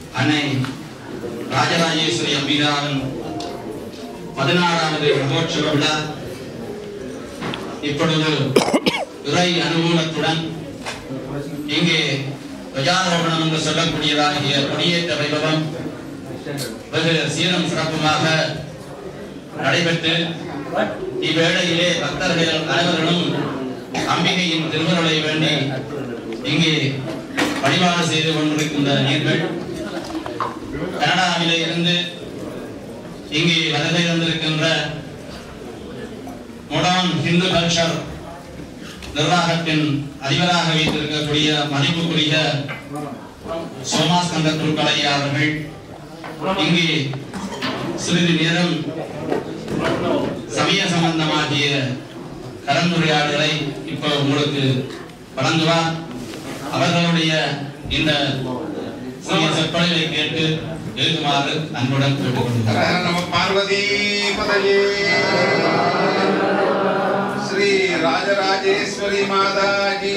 அன்னை ராஜராஜேஸ்வரி அம்பிகாவின் பதினாறாவது ரதோற்சவ விழா இப்பொழுது இறை அனுகூலத்துடன் இங்கே கஜாரோகணம் என்று சொல்லக்கூடியதாகிய கொடியேற்ற வைபவம் வெகு சீரம் சிறப்புமாக நடைபெற்று இவ்வேளையிலே பக்தர்கள் அனைவர்களும் அம்பிகையின் திருமருளை வேண்டி இங்கே வழிபாடு செய்து கொண்டிருக்கின்ற நீர்கள் கனடாவிலே இருந்து இங்கே வருகை தந்திருக்கின்ற மொடான் ஹிந்து கல்ச்சர் நிர்வாகத்தின் அதிபராக வைத்திருக்கக்கூடிய மதிப்புக்குரிய சோமாஸ்கந்த குருக்கலையா அவர்கள் இங்கே சிறிது நேரம் சமய சம்பந்தமாகிய கலந்துரையாடலை இப்போ உங்களுக்கு வழங்குவார் அவர்களுடைய இந்த சிறிய சொற்பொழிவை கேட்டு எழுதுமாறு அன்புடன் கேட்டுக்கொள்கிறார் ஹர நம பார்வதி பதயே ஸ்ரீ ராஜராஜேஸ்வரி மாதா கி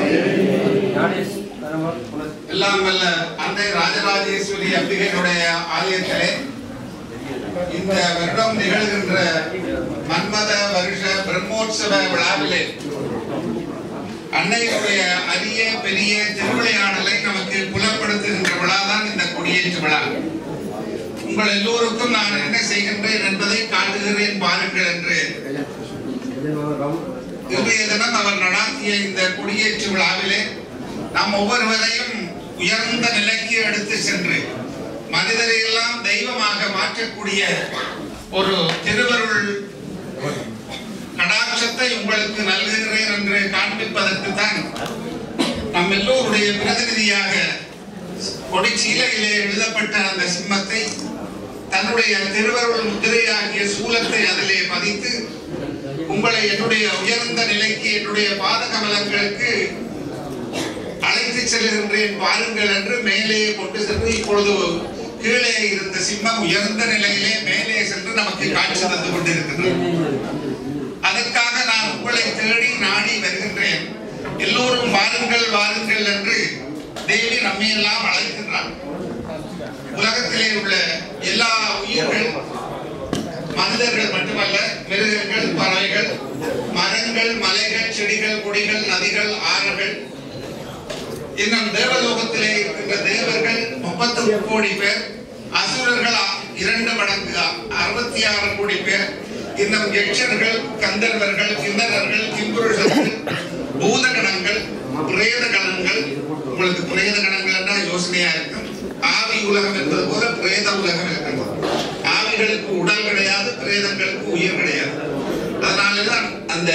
எல்லாம் வல்ல அன்னை ராஜராஜேஸ்வரி அம்பிகையுடைய ஆலயத்திலே இந்த வருடம் நிகழ்கின்ற மன்மத வருஷ பிரம்மோற்சவ விழாவிலே அன்னையுடைய அரிய பெரிய திருவிளையாடலை நமக்கு புலப்படுத்துகின்ற விழாதான் இந்த கொடியேற்று விழா உங்கள் எல்லோருக்கும் நான் என்ன செய்கின்றேன் என்பதை காட்டுகிறேன் பாருங்கள் என்று இன்றைய தினம் அவர் நடாத்திய இந்த கொடியேற்று விழாவிலே நாம் ஒவ்வொருவரையும் உயர்ந்த நிலைக்கு எடுத்து சென்று மனிதரை எல்லாம் தெய்வமாக மாற்றக்கூடிய ஒரு திருவருள் கடாட்சத்தை உங்களுக்கு நல்குகிறேன் என்று காண்பிப்பதற்கு தான் நம் எல்லோருடைய பிரதிநிதியாக கொடிச்சீலையிலே எழுதப்பட்ட அந்த சிம்மத்தை தன்னுடைய திருவருள் முத்திரையாகிய சூலத்தை அதிலே பதித்து உங்களை என்னுடைய உயர்ந்த நிலைக்கு என்னுடைய பாதகமலங்களுக்கு அழைத்து செல்கின்றேன் பாருங்கள் என்று மேலே கொண்டு சென்று இப்பொழுது கீழே இருந்த சிம்மம் உயர்ந்த நிலையிலே மேலே சென்று நமக்கு காட்சி தந்து கொண்டிருக்கின்றது அதற்காக நான் உங்களை தேடி நாடி வருகின்றேன் எல்லோரும் வாருங்கள் வாருங்கள் என்று தேவி நம்மை எல்லாம் அழைக்கின்றார் உலகத்திலே உள்ள எல்லா உயிர்கள் மனிதர்கள் மட்டுமல்ல மிருகங்கள் பறவைகள் மரங்கள் மலைகள் செடிகள் கொடிகள் நதிகள் ஆறுகள் இன்னும் தேவலோகத்திலே இருக்கின்ற தேவர்கள் முப்பத்தி கோடி பேர் அசுரர்கள் ஆ- இரண்டு மடங்கு ஆ- அறுபத்தி ஆறு கோடி பேர் இன்னும் யட்சர்கள் கந்தர்வர்கள் கிண்ணறர்கள் கிம்புருஷர்கள் பூதகணங்கள் பிரேத கணங்கள் உங்களுக்கு பிரேத கணங்கள் என்றால் யோசனையா இருக்கும் ஆவி உலகம் என்பது போல பிரேத உலகம் இருக்கிறது ஆவிகளுக்கு உடல் கிடையாது பிரேதங்களுக்கு உயிர் கிடையாது அதனாலதான் அந்த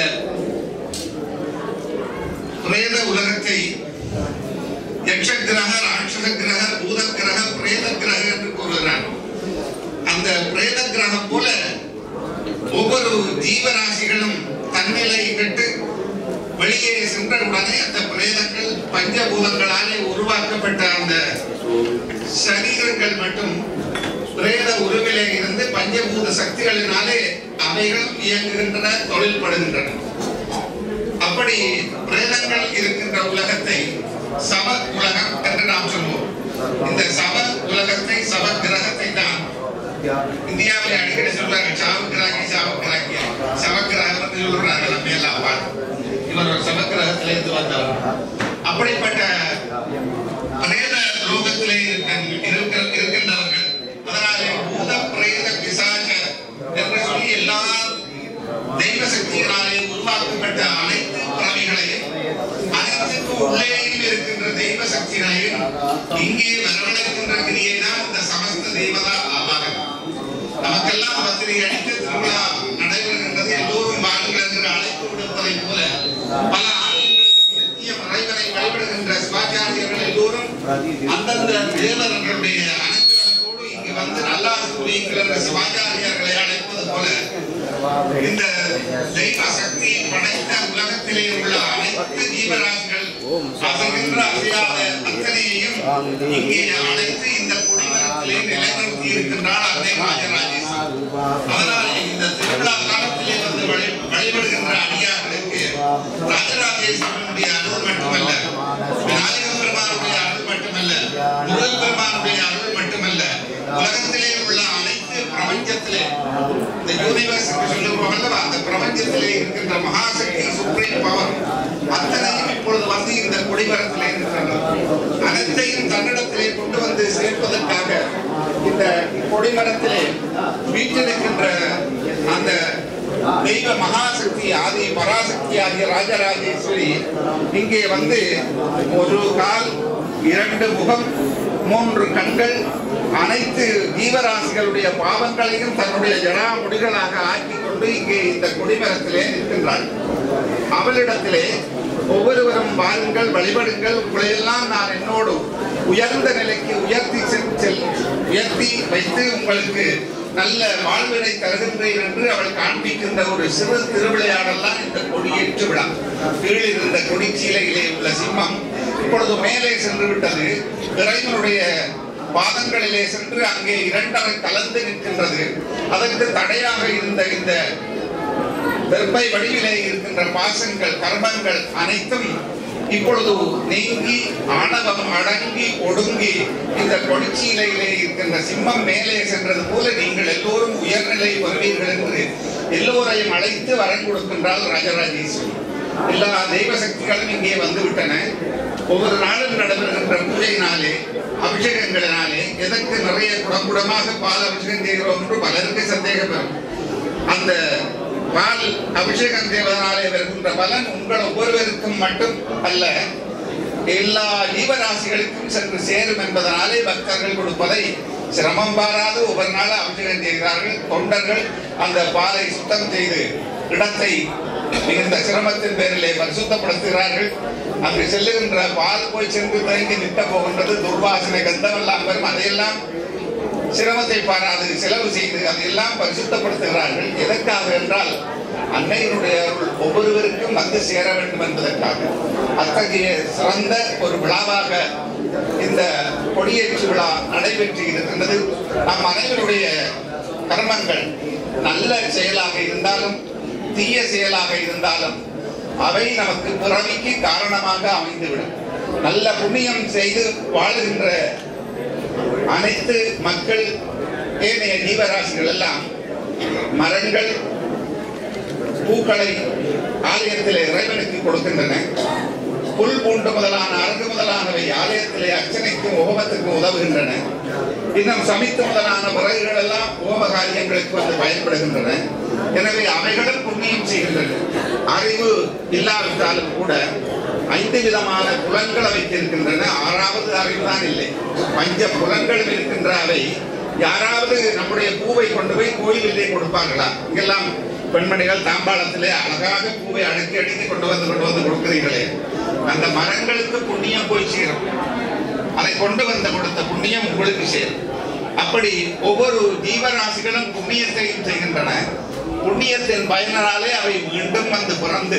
பிரேத உலகத்தை யக்ஷ கிரக ராட்சச கிரக பூத கிரக பிரேத கிரக என்று கூறுகிறார் அந்த பிரேத கிரகம் போல ஒவ்வொரு ஜீவராசிகளும் தன்னிலை கட்டு வெளியே சென்ற உடனே அந்த பிரேதங்கள் பஞ்சபூதங்களாலே உருவாக்கப்பட்ட அந்த சரீரங்கள் மட்டும் பிரேத உருவிலே இருந்து பஞ்சபூத சக்திகளினாலே அவைகளும் இயங்குகின்றன தொழில்படுகின்றன அப்படி பிரேதங்கள் இருக்கின்ற உலகத்தை சம உலகம் என்று நாம் சொல்வோம் இந்த சம உலகத்தை சம கிரகத்தை தான் இந்தியாவில் அடிக்கடி சொல்றாங்க சாவக்கிராக்கி சாவக்கிராக்கி சமக்கிரகம் என்று சொல்றாங்க நம்ம எல்லாம் பார்த்து இவர் ஒரு சமக்கிரகத்திலே இருந்து வந்தவர் அப்படிப்பட்ட பிரேத லோகத்திலே இருக்க- இருக்க- இருக்கின்றவர்கள் அதனாலே பூத பிரேத பிசாச என்று சொல்லி எல்லா தெய்வ சக்திகளாலே உருவாக்கப்பட்ட அனைத்து பிறவிகளையும் அனைத்துக்கு உள்ளேயும் இருக்கின்ற தெய்வ சக்திகளையும் இங்கே வரவழைக்கின்ற கிரியை தான் இந்த சமஸ்த தெய்வதா ஆவார்கள் நமக்கெல்லாம் பத்திரிகை அடித்து திருவிழா நடைபெறுகின்றது எல்லோரும் வாருங்கள் என்று அழைப்பு விடுப்பதை போல பல ஆலயங்களுக்கு நித்திய இறைவனை வழிபடுகின்ற சிவாச்சாரியர்கள் எல்லோரும் அந்தந்த தேவர்களுடைய அனுகிரகத்தோடு இங்கு வந்து நல்லாசி புரியுங்கள் சிவாச்சாரியர்களை அழைப்பது போல இந்த தெய்வ சக்தியை படைத்த உலகத்திலே உள்ள அனைத்து ஜீவராசிகள் அசைகின்ற அசையாத அத்தனையையும் இங்கே அழைத்து இந்த குடிமரத்திலே நிலைநிறுத்தி இருக்கின்றாள் அன்னை ராஜராஜேஸ்வரி அதனால் இந்த திருவிழா காலத்திலே வந்து வழி- வழிபடுகின்ற அடியார்களுக்கு ராஜராஜேஸ்வரனுடைய அருள் மட்டுமல்ல விநாயக பெருமானுடைய அருள் மட்டுமல்ல முருகன் பெருமானுடைய அருள் பிரபஞ்சத்திலே இருக்கின்ற மகாசக்தி சுப்ரீம் பவர் அத்தனையும் இப்பொழுது வந்து இந்த கொடிமரத்திலே இருக்கின்றன அனைத்தையும் தன்னிடத்திலே கொண்டு வந்து சேர்ப்பதற்காக இந்த கொடிமரத்திலே வீற்றிருக்கின்ற அந்த தெய்வ மகாசக்தி ஆதி பராசக்தி ஆகிய ராஜராஜேஸ்வரி இங்கே வந்து ஒரு கால் இரண்டு முகம் மூன்று கண்கள் அனைத்து ஜீவராசிகளுடைய பாவங்களையும் தன்னுடைய ஜடா முடிகளாக ஆக்கிக் கொண்டு இங்கே இந்த கொடிமரத்திலே நிற்கின்றாள் அவளிடத்திலே ஒவ்வொருவரும் வாருங்கள் வழிபடுங்கள் உங்களையெல்லாம் நான் என்னோடு உயர்ந்த நிலைக்கு உயர்த்தி செல் செல் உயர்த்தி வைத்து உங்களுக்கு நல்ல வாழ்வினை தருகின்றேன் என்று அவள் காண்பிக்கின்ற ஒரு சிறு திருவிளையாடல் தான் இந்த கொடியேற்று விழா கீழ் இருந்த கொடிச்சீலையிலே உள்ள சிம்மம் இப்பொழுது மேலே சென்று விட்டது இறைவனுடைய பாதங்களிலே சென்று அங்கே இரண்டரை கலந்து நிற்கின்றது அதற்கு தடையாக இருந்த இந்த வெப்பை வடிவிலே இருக்கின்ற பாசங்கள் கர்மங்கள் அனைத்தும் இப்பொழுது நீங்கி ஆணவம் அடங்கி ஒடுங்கி இந்த கொடிச்சீலையிலே இருக்கின்ற சிம்மம் மேலே சென்றது போல நீங்கள் எல்லோரும் உயர்நிலை வருவீர்கள் என்று எல்லோரையும் அழைத்து வரம் கொடுக்கின்றாள் ராஜராஜேஸ்வரி எல்லா தெய்வ சக்திகளும் இங்கே வந்து விட்டன ஒவ்வொரு நாளும் நடைபெறுகின்ற பூஜையினாலே அபிஷேகங்களினாலே எதற்கு நிறைய குடங்குடமாக பால் அபிஷேகம் செய்கிறோம் என்று பலருக்கு சந்தேகம் வரும் அந்த பால் அபிஷேகம் செய்வதனாலே வருகின்ற பலன் உங்கள் ஒவ்வொருவருக்கும் மட்டும் அல்ல எல்லா ஜீவராசிகளுக்கும் சென்று சேரும் என்பதனாலே பக்தர்கள் கொடுப்பதை சிரமம் பாராது ஒவ்வொரு நாளும் அபிஷேகம் செய்கிறார்கள் தொண்டர்கள் அந்த பாலை சுத்தம் செய்து இடத்தை மிகுந்த சிரமத்தின் பேரிலே பரிசுத்தப்படுத்துகிறார்கள் அங்கு செல்லுகின்ற பால் போய் சென்று தேங்கி நிற்க போகின்றது துர்வாசனை கந்தமெல்லாம் வரும் அதையெல்லாம் சிரமத்தை பாராது செலவு செய்து அதையெல்லாம் பரிசுத்தப்படுத்துகிறார்கள் எதற்காக என்றால் அன்னையினுடைய அருள் ஒவ்வொருவருக்கும் வந்து சேர வேண்டும் என்பதற்காக அத்தகைய சிறந்த ஒரு விழாவாக இந்த கொடியேற்று விழா நடைபெற்று இருக்கின்றது நம் அனைவருடைய கர்மங்கள் நல்ல செயலாக இருந்தாலும் தீய செயலாக இருந்தாலும் அவை நமக்கு பிறவிக்கு காரணமாக அமைந்துவிடும் நல்ல புண்ணியம் செய்து வாழுகின்ற அனைத்து மக்கள் ஏனைய ஜீவராசிகள் எல்லாம் மரங்கள் பூக்களை ஆலயத்திலே இறைவனுக்கு கொடுக்கின்றன புல் பூண்டு முதலான அரங்கு முதலானவை ஆலயத்திலே அர்ச்சனைக்கும் உபமத்துக்கும் உதவுகின்றன இன்னும் சமித்து முதலான விறகுகள் எல்லாம் உபம காரியங்களுக்கு வந்து பயன்படுகின்றன எனவே அவைகளும் புண்ணியம் செய்கின்றன அறிவு இல்லாவிட்டாலும் கூட ஐந்து விதமான புலன்கள் வைத்திருக்கின்றன ஆறாவது அறிவுதான் இல்லை பஞ்ச புலன்களும் இருக்கின்ற அவை யாராவது நம்முடைய பூவை கொண்டு போய் கோயிலிலே கொடுப்பார்களா இங்கெல்லாம் பெண்மணிகள் தாம்பாளத்திலே அழகாக பூவை அடுக்கி அடுக்கி கொண்டு வந்து கொண்டு வந்து கொடுக்கிறீர்களே அந்த மரங்களுக்கு புண்ணியம் போய் சேரும் அதை கொண்டு வந்த கொடுத்த புண்ணியம் உங்களுக்கு சேரும் அப்படி ஒவ்வொரு ஜீவராசிகளும் புண்ணியத்தையும் செய்கின்றன புண்ணியத்தின் பயனாலே அவை மீண்டும் வந்து பிறந்து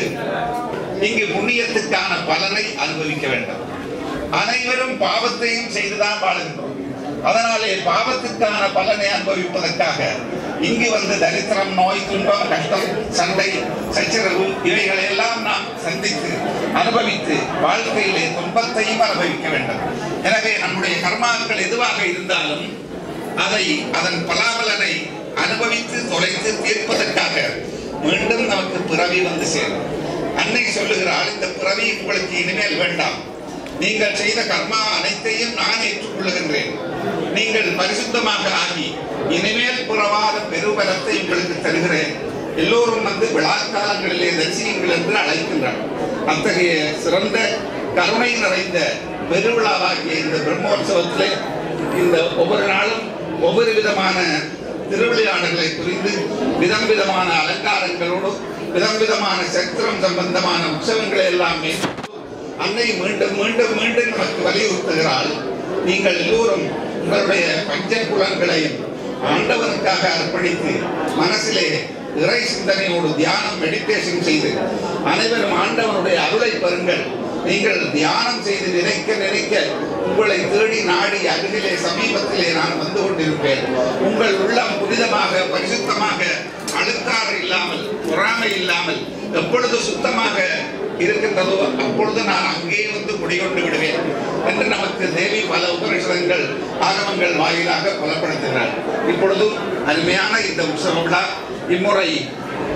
இங்கு புண்ணியத்துக்கான பலனை அனுபவிக்க வேண்டும் அனைவரும் பாவத்தையும் செய்துதான் வாழுகின்றோம் அதனாலே பாவத்துக்கான பலனை அனுபவிப்பதற்காக இங்கு வந்து தரித்திரம் நோய் துன்பம் கஷ்டம் சண்டை சச்சரவு இவைகளை எல்லாம் நாம் சந்தித்து அனுபவித்து வாழ்க்கையிலே துன்பத்தையும் அனுபவிக்க வேண்டும் எனவே நம்முடைய கர்மாக்கள் எதுவாக இருந்தாலும் அதை அதன் பலாபலனை அனுபவித்து தொலைத்து தீர்ப்பதற்காக மீண்டும் நமக்கு பிறவி வந்து சேரும் அன்னை சொல்லுகிறாள் இந்த பிறவி உங்களுக்கு இனிமேல் வேண்டாம் நீங்கள் செய்த கர்மா அனைத்தையும் நான் ஏற்றுக்கொள்ளுகின்றேன் நீங்கள் பரிசுத்தமாக ஆகி இனிமேல் புறவாத பெருபலத்தை உங்களுக்கு தருகிறேன் எல்லோரும் வந்து விழா காலங்களிலே தரிசியுங்கள் என்று அழைக்கின்றார் அத்தகைய சிறந்த கருணை நிறைந்த பெருவிழாவாகிய இந்த பிரம்மோற்சவத்திலே இந்த ஒவ்வொரு நாளும் ஒவ்வொரு விதமான திருவிளையாடல்களை புரிந்து விதம் விதமான அலங்காரங்களோடு விதம் விதமான சத்திரம் சம்பந்தமான உற்சவங்களை எல்லாம் மேற்கொண்டு அன்னை மீண்டும் மீண்டும் மீண்டும் நமக்கு வலியுறுத்துகிறாள் நீங்கள் எல்லோரும் உங்களுடைய பஞ்ச புலன்களையும் ஆண்டவனுக்காக அர்ப்பணித்து மனசிலே இறை சிந்தனையோடு தியானம் மெடிடேஷன் செய்து அனைவரும் ஆண்டவனுடைய அருளை பெறுங்கள் நீங்கள் தியானம் செய்து நினைக்க நினைக்க உங்களை தேடி நாடி அருகிலே சமீபத்திலே நான் வந்து கொண்டிருப்பேன் உங்கள் உள்ளம் புனிதமாக பரிசுத்தமாக அழுக்காறு இல்லாமல் பொறாமை இல்லாமல் எப்பொழுது சுத்தமாக இருக்கின்றதோ அப்பொழுது நான் அங்கே வந்து குடிகொண்டு விடுவேன் என்று நமக்கு தேவி பல உபரிஷதங்கள் ஆகமங்கள் வாயிலாக புலப்படுத்தினார் இப்பொழுது அருமையான இந்த உற்சவ விழா இம்முறை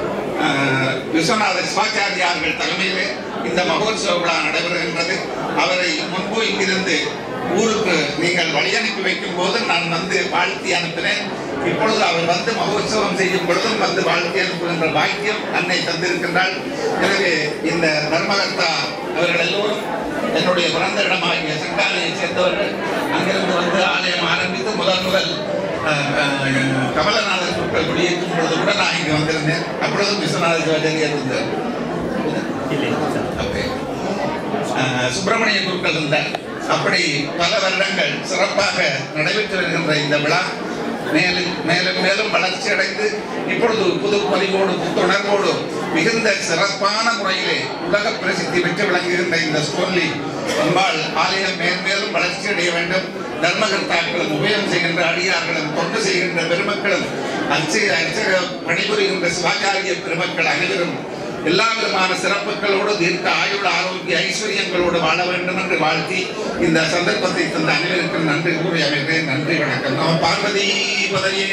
அஹ், விஸ்வநாத சிவாச்சாரியார்கள் தலைமையிலே இந்த மகோத்சவ விழா நடைபெறுகின்றது அவரை முன்பு இங்கிருந்து ஊருக்கு நீங்கள் வழி அனுப்பி வைக்கும் போது நான் வந்து வாழ்த்தி அனுப்பினேன் இப்பொழுது அவர் வந்து மகோத்சவம் செய்யும் பொழுதும் வந்து வாழ்த்தி அனுப்புகின்ற பாக்கியம் அன்னை தந்திருக்கின்றாள் எனவே இந்த தர்மகர்த்தா அவர்கள் எல்லோரும் என்னுடைய பிறந்த இடமாகிய சங்காலையை சேர்ந்தவர்கள் அங்கிருந்து வந்து ஆலயம் ஆரம்பித்து முதல் முதல் அஹ், அஹ், கமலநாதர் குருக்கள் குடியேற்றும் பொழுது கூட நான் இங்கே வந்திருந்தேன் அப்பொழுதும் விஸ்வநாத சிவாச்சாரியர் இருந்தார் அப்பே. அஹ், சுப்பிரமணிய குருக்கள் இருந்தார் அப்படி பல வருடங்கள் சிறப்பாக நடைபெற்று வருகின்ற இந்த விழா மேலும் மேலும் மேலும் வளர்ச்சி அடைந்து இப்பொழுது புது பதிவோடு புத்துணர்வோடு மிகுந்த சிறப்பான முறையிலே உலக பிரசித்தி பெற்று விளங்குகின்ற இந்த ஸ்கோன்லி அம்பாள் ஆலயம் மேன்மேலும் வளர்ச்சி அடைய வேண்டும் தர்மகர்த்தாக்களும் உபயம் செய்கின்ற அடியார்களும் தொண்டு செய்கின்ற பெருமக்களும் அர்ச்சக அர்ச்சக பணிபுரிகின்ற சிவாச்சாரிய பெருமக்கள் அனைவரும் எல்லா விதமான சிறப்புகளோடு தீர்க்க ஆயுள் ஆரோக்கிய ஐஸ்வர்யங்களோடு வாழ வேண்டும் என்று வாழ்த்தி இந்த சந்தர்ப்பத்தை தந்த அனைவருக்கும் நன்றி கூறி அமைகிறேன் நன்றி வணக்கம் நம பார்வதி பதையே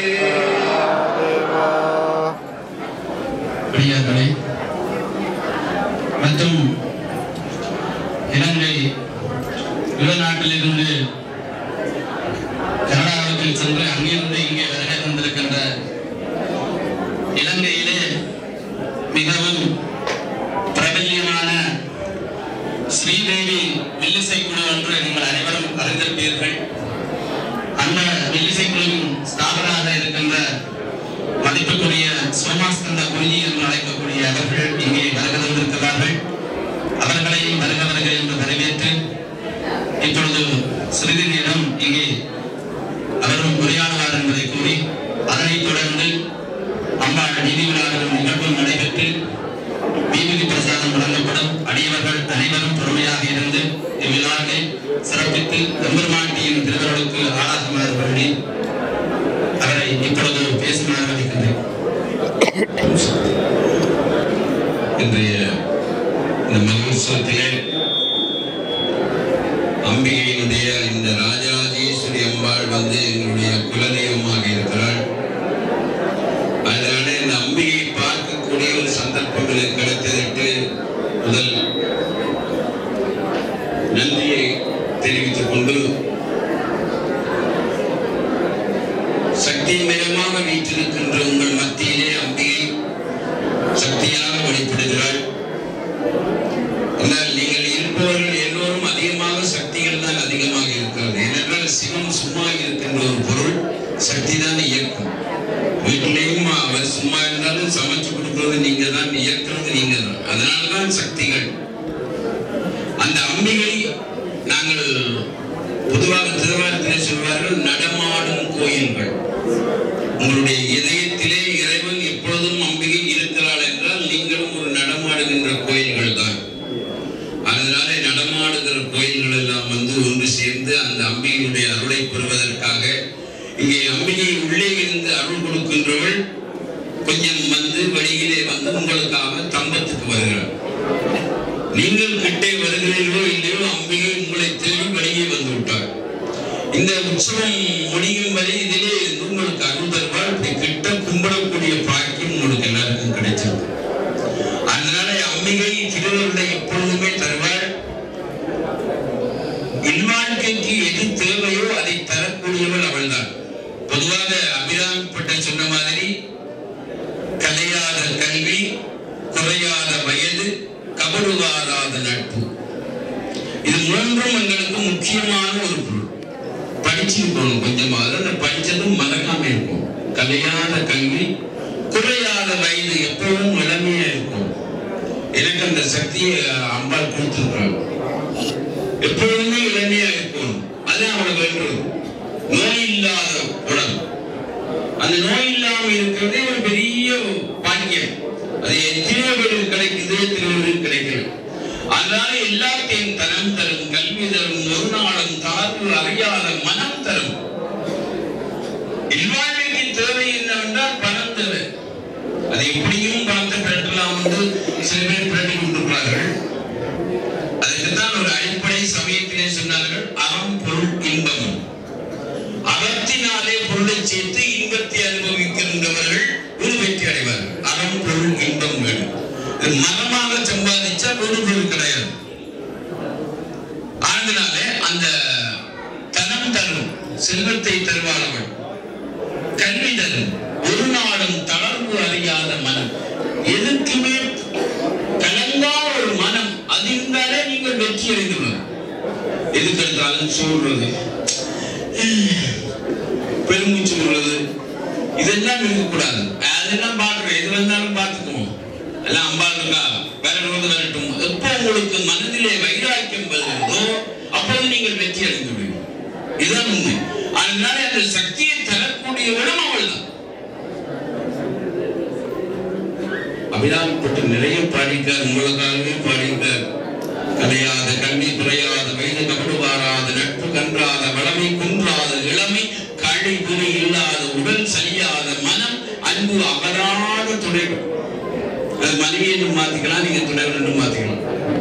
பெரியார்களே மற்றும் இலங்கை வெளிநாட்டிலிருந்து கனடாவுக்கு சென்று அங்கிருந்து இங்கே வருகை தந்திருக்கின்ற இலங்கையிலே மிகவும் பிரபல்யமான ஸ்ரீதேவி வில்லிசை குழு என்று நீங்கள் அனைவரும் அறிந்திருப்பீர்கள் அந்த வில்லிசை குழுவின் ஸ்தாபனாக இருக்கின்ற மதிப்புக்குரிய சோமாஸ்கந்த குருஜி என்று அழைக்கக்கூடிய அவர்கள் இங்கே வருகை தந்திருக்கிறார்கள் அவர்களை வருக வருக என்று வரவேற்று இப்பொழுது சிறிது நேரம் இங்கே அவரும் உரையாடுவார் என்பதை கூறி அதனைத் தொடர்ந்து அம்பாள் நிதி விழாவிலும் நிகழ்வும் நடைபெற்று தீபதி பிரசாதம் வழங்கப்படும் அடியவர்கள் அனைவரும் பொறுமையாக இருந்து இவ்விழாவை சிறப்பித்து எம்பெருமாட்டியின் திருவருளுக்கு ஆளாகுமாறு வேண்டி அவரை இப்பொழுது பேசுமாறு அளிக்கின்றேன் இன்றைய இந்த மகோத்சவத்திலே அம்பிகையினுடைய இந்த ராஜராஜேஸ்வரி அம்பாள் வந்து எங்களுடைய குலதெய்வமாக இருக்கிறாள் அதனால இந்த அம்பிகையை பார்க்கக்கூடிய ஒரு சந்தர்ப்பம் எனக்கு கிடைத்ததற்கு முதல் நன்றியை தெரிவித்துக் கொண்டு சக்திமயமாக வீற்றிருக்கின்ற உங்கள் மத்தியிலே அம்பிகை சக்தியாக வெளிப்படுகிறாள் ஆனால் நீங்கள் இருப்பவர்கள் எல்லோரும் அதிகமாக சக்திகள் தான் அதிகமாக இருக்கிறது ஏனென்றால் சிவம் சும்மா இருக்கின்ற ஒரு பொருள் சக்தி தான் இயக்கும் வீட்டிலேயும் அவர் சும்மா இருந்தாலும் சமைச்சு கொடுக்கிறது நீங்க தான் இயக்கிறது நீங்க தான் அதனாலதான் சக்திகள் அந்த அம்பிகை நாங்கள் பொதுவாக திருவாரத்திலே சொல்வார்கள் நடமாடும் கோயில்கள் உங்களுடைய இதயத்திலே இறைவன் எப்பொழுதும் அம்பிகை இருக்கிறாள் என்றால் நீங்களும் ஒரு நடமாடுகின்ற கோயில்கள் தான் அதனால நடமாடுகிற கோயில்கள் எல்லாம் வந்து ஒன்று சேர்ந்து அந்த அம்பிகையுடைய அருளை பெறுவதற்காக இங்கே அம்பிகை உள்ளே இருந்து அருள் கொடுக்கின்றவள் கொஞ்சம் வந்து வெளியிலே வந்து உங்களுக்காக தம்பத்துக்கு வருகிறாள் நீங்கள் கிட்டே வருகிறீர்களோ இல்லையோ அம்பிகை உங்களை தேடி வெளியே வந்து விட்டாள் இந்த உற்சவம் முடியும் வரை இதிலே இருந்து உங்களுக்கு அருள் தருவாள் இப்படி கிட்ட கும்பிடக்கூடிய பாக்கியம் உங்களுக்கு எல்லாருக்கும் கிடைச்சிருக்கு அதனால அம்பிகை திருவருளை எப்பொழுதுமே தருவாள் இல்வாழ்க்கைக்கு எது தேவையோ அதை தரக்கூடியவள் அவள்தான் பொதுவாக அபிராமிப்பட்ட சொன்ன மாதிரி கலையாத கல்வி குறையாத வயது கபடுவாராத நட்பு இது மூன்றும் எங்களுக்கு முக்கியமான ஒரு பொருள் படிச்சிருக்கணும் கொஞ்சமாவது அந்த படிச்சதும் மறக்காம இருக்கும் கலையாத கல்வி குறையாத வயது எப்பவும் இளமையா இருக்கும் எனக்கு அந்த சக்தியை அம்பாள் கொடுத்திருக்கிறாள் எப்பொழுதுமே இளமையா இருக்கும் அது அவளுக்கு வேண்டும் நோய் இல்லாத உடல் அந்த நோய் இல்லாம இருக்கிறதே ஒரு பெரிய பாக்கியம் அது எத்தனையோ பேருக்கு கிடைக்குது திருவள்ளுவர் கிடைக்கல அதனால எல்லாத்தையும் தரம் தரும் கல்வி தரும் ஒரு நாளும் தாழ்வு அறியாத மனம் தரும் இல்வாழ்வைக்கு தேவை என்னவென்றால் பணம் தேவை அது எப்படியும் பணத்தை பெறலாம் என்று சில பேர் பிரட்டி கொண்டிருக்கிறார்கள் அதற்குத்தான் ஒரு அடிப்படை சமயத்திலே சொன்னார்கள் அறம் பொருள் இன்பம் அறத்தினாலே பொருளை சேர்த்து இன்பத்தை அனுபவிக்கின்றவர்கள் ஒரு வெற்றி அடைவார்கள் அறம் பொருள் இன்பம் வேண்டும் அந்த தனம் தரும் செல்வத்தை தருவாள் அவள் கல்வி தரும் ஒரு நாளும் தளர்வு அறியாத மனம் எதுக்குமே கலங்கா ஒரு மனம் அது இருந்தாலே நீங்கள் வெற்றி அடைந்துள்ளது எதுக்கு எடுத்தாலும் சொல்றது பெருமூச்சு விடுறது இதெல்லாம் இருக்கக்கூடாது அதெல்லாம் பார்க்கிறோம் எது வந்தாலும் பார்த்துக்குவோம் எல்லாம் அம்பாள் இருக்கா வரணும் வரட்டும் எப்போ உங்களுக்கு மனதிலே வைராக்கியம் வருகிறதோ அப்போது நீங்கள் வெற்றி அடைந்து விடுவீர்கள் இதுதான் உண்மை அதனால அந்த சக்தியை தரக்கூடியவனும் அவள் தான் அபிராமிப்பட்டு நிறைய பாடிக்கார் உங்களுக்காகவே பாடிக்கார் கலையாத கல்வி துறையாத வயது கபடுவாராத நட்பு கன்றாத வளமை குன்றாத இளமை கழி குறி இல்லாத உடல் சரியாத மனம் அன்பு அகராத துணைகள் அது மனைவி என்று மாத்திக்கலாம் நீங்க துணைகள் என்று மாத்திக்கலாம்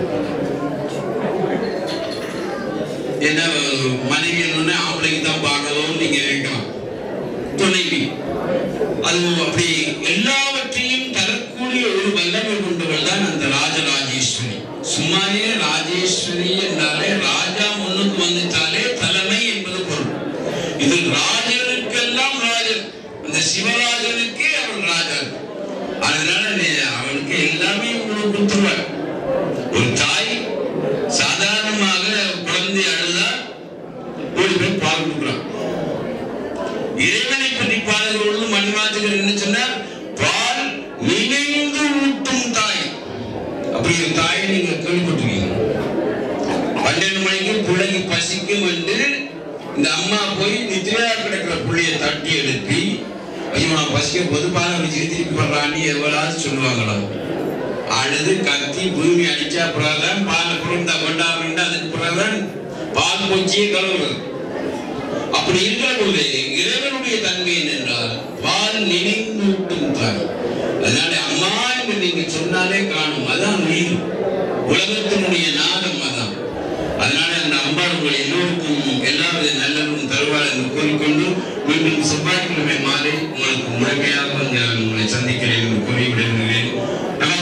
ஏன்னா மனைவி என்னன்னா ஆம்பளைக்கு தான் பார்க்கணும்னு நீங்க நினைக்கலாம் துணைவி அது அப்படி எல்லாவற்றையும் தரக்கூடிய ஒரு வல்லமை கொண்டவள் தான் அந்த ராஜராஜேஸ்வரி சும்மாவே ராஜேஸ்வரி என்றாலே ராஜா முன்னுக்கு வந்துட்டாலே தலைமை என்பது பொருள் இது ராஜனுக்கெல்லாம் ராஜன் அந்த சிவராஜனுக்கே அவள் ராஜன் அதனால நீ- அவளுக்கு எல்லாமே உங்களுக்கு கொடுத்துருவாள் ஒரு தாய் சாதாரணமாக குழந்தை அழுதா ஓடி போய் பால் கொடுக்குறான் இறைவனை பற்றி பாடுகிறவர்கள் மணிமாற்றுகள் என்ன சொன்னார் பால் நினைந்து ஊட்டும் தாய் அப்படி ஒரு தாயை நீங்க கேள்விப்பட்டிருக்கீங்க பன்னெண்டு மணிக்கு பிள்ளைக்கு பசிக்கும் என்று இந்த அம்மா போய் நித்ரையா கிடக்கிற பிள்ளைய தட்டி எழுப்பி ஐயோ நான் பசிக்க போது பால் வச்சு திருப்பி பண்றான்னு எவ்வளவு சொல்லுவாங்களா அழுது கத்தி பூமி அடிச்சா பிறகுதான் பால் புரிந்தா கொண்டாடுறா அதுக்கு பிறகுதான் பால் பூச்சியே கலவுறது அப்படி இருக்கிற போது இறைவனுடைய தன்மை என்னென்றால் பால் நினைந்தூட்டும் தாய் அதனால அம்மா என்று நீங்க சொன்னாலே காணும் அதான் நீர் உலகத்தினுடைய நாதம் அதான் அதனால அந்த அம்பாள் உங்கள் எல்லோருக்கும் எல்லாவித நல்லதும் தருவாள் என்று கூறிக்கொண்டு மீண்டும் செவ்வாய்க்கிழமை மாலை உங்களுக்கு முழுமையாக நான் உங்களை சந்திக்கிறேன் என்று கூறி விடுகிறேன் நம